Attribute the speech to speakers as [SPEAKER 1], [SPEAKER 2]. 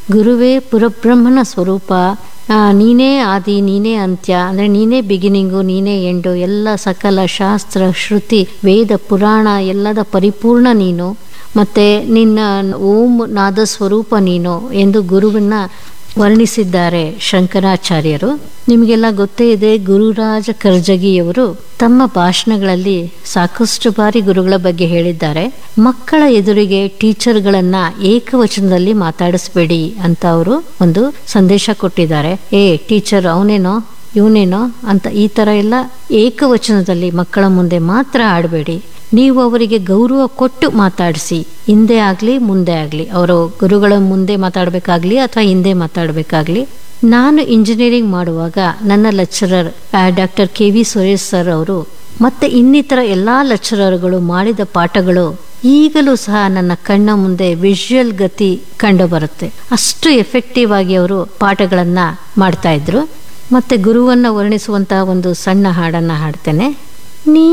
[SPEAKER 1] ಗುರುವೇ ಪುರಬ್ರಹ್ಮನ ಸ್ವರೂಪ ಆ, ನೀನೇ ಆದಿ ನೀನೇ ಅಂತ್ಯ ಅಂದರೆ ನೀನೇ ಬಿಗಿನಿಂಗು ನೀನೇ ಎಂಡು ಎಲ್ಲ ಸಕಲ ಶಾಸ್ತ್ರ ಶ್ರುತಿ ವೇದ ಪುರಾಣ ಎಲ್ಲದ ಪರಿಪೂರ್ಣ ನೀನು ಮತ್ತು ನಿನ್ನ ಓಂ ನಾದ ಸ್ವರೂಪ ನೀನು ಎಂದು ಗುರುವನ್ನ ವರ್ಣಿಸಿದ್ದಾರೆ ಶಂಕರಾಚಾರ್ಯರು ನಿಮಗೆಲ್ಲ ಗೊತ್ತೇ ಇದೆ ಗುರುರಾಜ ಕರ್ಜಗಿಯವರು ತಮ್ಮ ಭಾಷಣಗಳಲ್ಲಿ ಸಾಕಷ್ಟು ಬಾರಿ ಗುರುಗಳ ಬಗ್ಗೆ ಹೇಳಿದ್ದಾರೆ ಮಕ್ಕಳ ಎದುರಿಗೆ ಟೀಚರ್ಗಳನ್ನ ಏಕವಚನದಲ್ಲಿ ಮಾತಾಡಿಸ್ಬೇಡಿ ಅಂತ ಅವರು ಒಂದು ಸಂದೇಶ ಕೊಟ್ಟಿದ್ದಾರೆ ಏ ಟೀಚರ್ ಅವನೇನೋ ಇವನೇನೋ ಅಂತ ಈ ಥರ ಎಲ್ಲ ಏಕವಚನದಲ್ಲಿ ಮಕ್ಕಳ ಮುಂದೆ ಮಾತ್ರ ಆಡಬೇಡಿ ನೀವು ಅವರಿಗೆ ಗೌರವ ಕೊಟ್ಟು ಮಾತಾಡಿಸಿ ಹಿಂದೆ ಆಗಲಿ ಮುಂದೆ ಆಗಲಿ ಅವರು ಗುರುಗಳ ಮುಂದೆ ಮಾತಾಡಬೇಕಾಗ್ಲಿ ಅಥವಾ ಹಿಂದೆ ಮಾತಾಡಬೇಕಾಗ್ಲಿ ನಾನು ಇಂಜಿನಿಯರಿಂಗ್ ಮಾಡುವಾಗ ನನ್ನ lecturer doctor K V Suresh sir ಅವರು ಮತ್ತೆ ಇನ್ನಿತರ ಎಲ್ಲ ಲೆಕ್ಚರರ್ಗಳು ಮಾಡಿದ ಪಾಠಗಳು ಈಗಲೂ ಸಹ ನನ್ನ ಕಣ್ಣ ಮುಂದೆ ವಿಜುವಲ್ ಗತಿ ಕಂಡು ಬರುತ್ತೆ ಅಷ್ಟು ಎಫೆಕ್ಟಿವ್ ಆಗಿ ಅವರು ಪಾಠಗಳನ್ನ ಮಾಡ್ತಾ ಇದ್ರು ಮತ್ತೆ ಗುರುವನ್ನ ವರ್ಣಿಸುವಂತಹ ಒಂದು ಸಣ್ಣ ಹಾಡನ್ನ ಹಾಡ್ತೇನೆ ನೀ